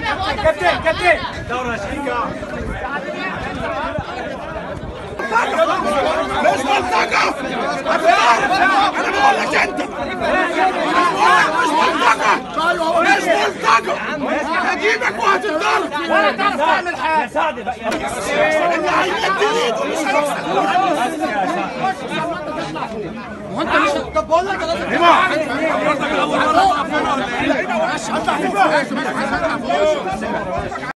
كابتن كابتن دورة شريكة مش منطقة انا بقول لك انت انا بقول لك مش منطقة مش منطقة هجيبك وهتتضرب ولا تعرف تعمل حاجة يا سعد بقى اللي هيمد ايده مش هيكسب طب بقول لك يا راجل اطلع فوق